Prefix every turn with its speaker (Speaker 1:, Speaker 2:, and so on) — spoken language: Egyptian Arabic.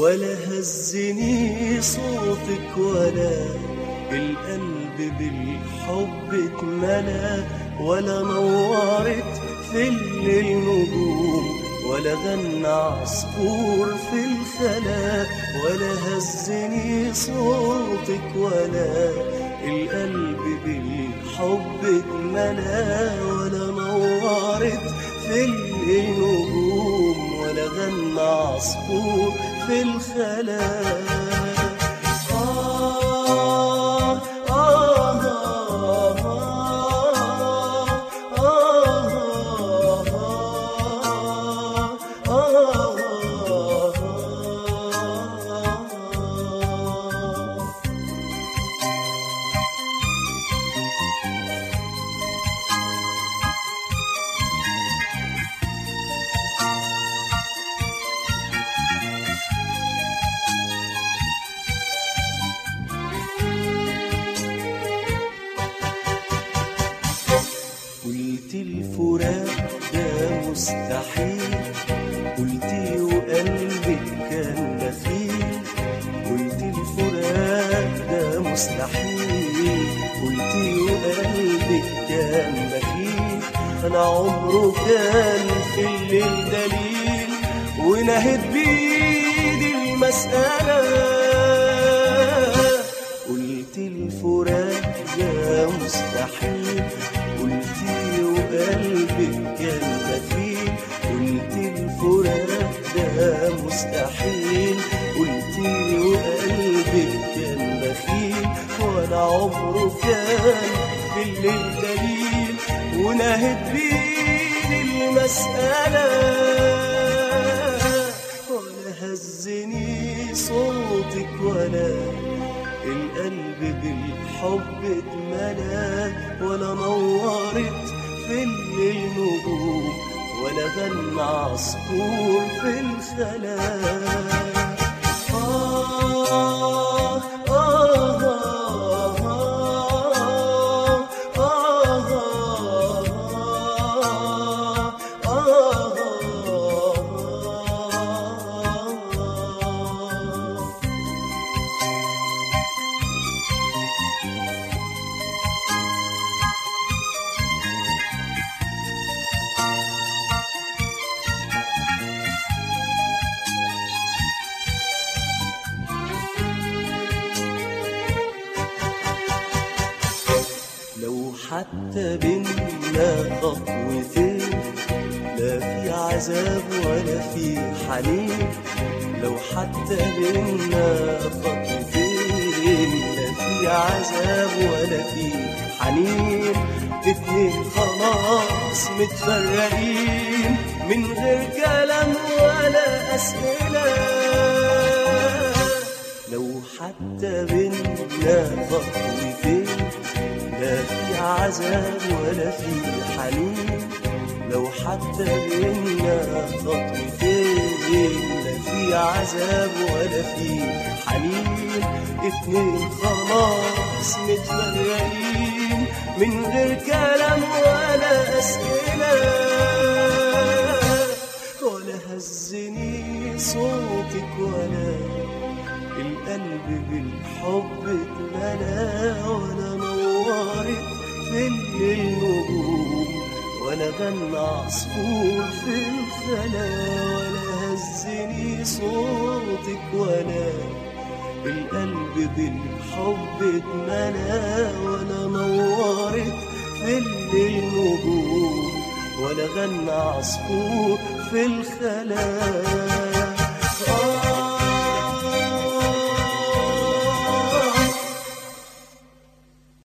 Speaker 1: ولا هزني صوتك ولا القلب بالحب اتملى ولا نورت في الليل نجوم ولا غنى عصفور في الخلا ولا هزني صوتك ولا القلب بالحب اتملى ولا نورت في الليل نجوم ولا غنى عصفور في الخلا آه آه قلت الفراق ده مستحيل قلتي وقلبك كان بخيل قلت الفراق ده مستحيل قلتي وقلبك كان بخيل انا عمره كان في الليل دليل ونهت بيدي المسألة قلت الفراق ده مستحيل قلتي وقلبك كان بخيل قلت الفراق ده مستحيل قلتي وقلبك كان بخيل ولا عمره كان في الليل دليل ونهت بيدي المسألة ولا هزني صوتك ولا القلب بالحب اتملى ولا نورت في الليل نجوم ولا غنى عصفور في الخلا آه آه لو حتى بينا خطوتين لا في عذاب ولا في حنين لو حتى بينا خطوتين لا في عذاب ولا في حنين اتنين خلاص متفرقين من غير كلام ولا أسئلة لو حتى بينا خطوتين لا في عذاب ولا في حنين لو حتى بينا خطوتين لا في عذاب ولا في حنين اتنين خلاص متفرقين من غير كلام ولا أسئلة ولا هزني صوتك ولا القلب بالحب اتملى ولا نورت في الليل نجوم ولا غنى عصفور في الخلا ولا هزني صوتك ولا القلب بالحب اتملى ولا نورت في الليل نجوم ولا غنى عصفور في الخلا